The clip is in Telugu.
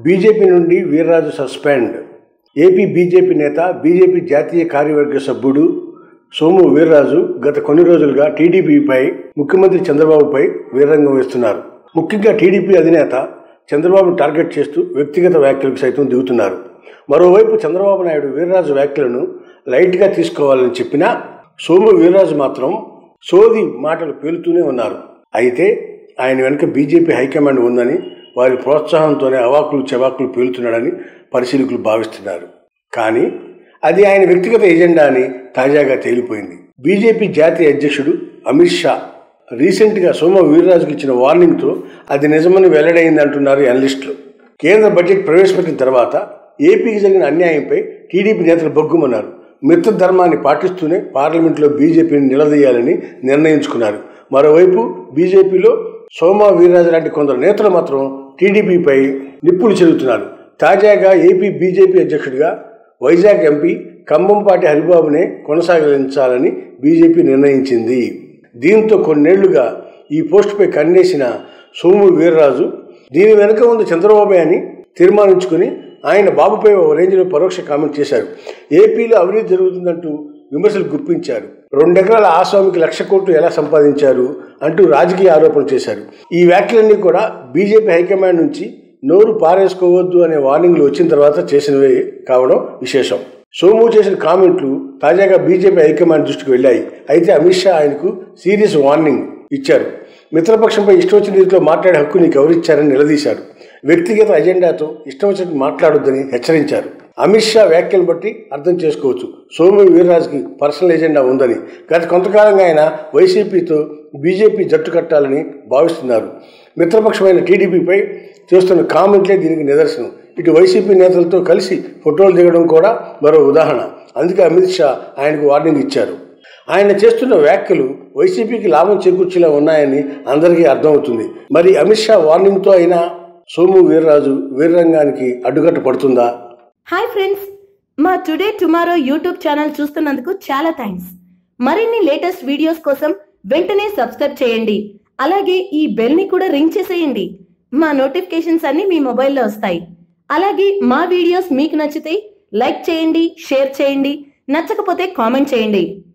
బీజేపీ నుండి వీర్రాజు సస్పెండ్ ఏపీ బీజేపీ నేత బీజేపీ జాతీయ కార్యవర్గ సభ్యుడు సోము వీర్రాజు గత కొన్ని రోజులుగా టీడీపీపై ముఖ్యమంత్రి చంద్రబాబుపై వీరంగం వేస్తున్నారు ముఖ్యంగా టీడీపీ అధినేత చంద్రబాబును టార్గెట్ చేస్తూ వ్యక్తిగత వ్యాఖ్యలకు సైతం దిగుతున్నారు మరోవైపు చంద్రబాబు నాయుడు వీర్రాజు వ్యాఖ్యలను లైట్గా తీసుకోవాలని చెప్పినా సోము వీర్రాజు మాత్రం సోది మాటలు పేలుతూనే ఉన్నారు అయితే ఆయన వెనుక బీజేపీ హైకమాండ్ ఉందని వారి ప్రోత్సాహంతోనే అవాకులు చెవాకులు పేలుతున్నాడని పరిశీలకులు భావిస్తున్నారు కానీ అది ఆయన వ్యక్తిగత ఎజెండా అని తాజాగా తేలిపోయింది బీజేపీ జాతీయ అధ్యక్షుడు అమిత్ షా రీసెంట్గా సోమ వీర్రాజుకు ఇచ్చిన వార్నింగ్తో అది నిజమని వెల్లడైంది అంటున్నారు అనలిస్టులు కేంద్ర బడ్జెట్ ప్రవేశపెట్టిన తర్వాత ఏపీకి జరిగిన అన్యాయంపై టీడీపీ నేతలు బొగ్గుమన్నారు మిత్ర ధర్మాన్ని పాటిస్తూనే పార్లమెంట్లో బీజేపీని నిలదీయాలని నిర్ణయించుకున్నారు మరోవైపు బీజేపీలో సోమా వీర్రాజు లాంటి కొందరు నేతలు మాత్రం టీడీపీపై నిప్పులు చెల్లుతున్నారు తాజాగా ఏపీ బీజేపీ అధ్యక్షుడిగా వైజాగ్ ఎంపీ కంబంపాటి హరిబాబునే కొనసాగించాలని బీజేపీ నిర్ణయించింది దీంతో కొన్నేళ్లుగా ఈ పోస్టుపై కన్నేసిన సోము వీర్రాజు దీని వెనుక ఉంది చంద్రబాబే అని తీర్మానించుకుని ఆయన బాబుపై ఓ రేంజ్లో పరోక్ష కామెంట్ చేశారు ఏపీలో అవినీతి జరుగుతుందంటూ విమర్శలు గుప్పించారు రెండెకరాల ఆస్వామికి లక్ష కోట్లు ఎలా సంపాదించారు అంటూ రాజకీయ ఆరోపణలు చేశారు ఈ వ్యాఖ్యలన్నీ కూడా బీజేపీ హైకమాండ్ నుంచి నోరు పారేసుకోవద్దు అనే వార్నింగ్లు వచ్చిన తర్వాత చేసినవే కావడం విశేషం సోము చేసిన కామెంట్లు తాజాగా బీజేపీ హైకమాండ్ దృష్టికి వెళ్ళాయి అయితే అమిత్ షా ఆయనకు సీరియస్ వార్నింగ్ ఇచ్చారు మిత్రపక్షంపై ఇష్టం వచ్చిన రీతిలో మాట్లాడే హక్కు నీకు ఎవరిచ్చారని నిలదీశారు వ్యక్తిగత అజెండాతో ఇష్టం వచ్చినట్టు మాట్లాడొద్దని హెచ్చరించారు అమిత్ షా వ్యాఖ్యలు బట్టి అర్థం చేసుకోవచ్చు సోము వీర్రాజుకి పర్సనల్ ఎజెండా ఉందని గత కొంతకాలంగా ఆయన వైసీపీతో బీజేపీ జట్టు కట్టాలని భావిస్తున్నారు మిత్రపక్షమైన టీడీపీపై చేస్తున్న కామెంట్లే దీనికి నిదర్శనం ఇటు వైసీపీ నేతలతో కలిసి ఫోటోలు దిగడం కూడా మరో ఉదాహరణ అందుకే అమిత్ షా ఆయనకు వార్నింగ్ ఇచ్చారు ఆయన చేస్తున్న వ్యాఖ్యలు వైసీపీకి లాభం చేకూర్చేలా ఉన్నాయని అందరికీ అర్థమవుతుంది మరి అమిత్ షా వార్నింగ్తో అయినా సోము వీర్రాజు వీరరంగానికి అడ్డుకట్ట పడుతుందా హాయ్ ఫ్రెండ్స్ మా టుడే టుమారో యూట్యూబ్ ఛానల్ చూస్తున్నందుకు చాలా థ్యాంక్స్ మరిన్ని లేటెస్ట్ వీడియోస్ కోసం వెంటనే సబ్స్క్రైబ్ చేయండి అలాగే ఈ బెల్ ని కూడా రింగ్ చేసేయండి మా నోటిఫికేషన్స్ అన్ని మీ మొబైల్లో వస్తాయి అలాగే మా వీడియోస్ మీకు నచ్చితే లైక్ చేయండి షేర్ చేయండి నచ్చకపోతే కామెంట్ చేయండి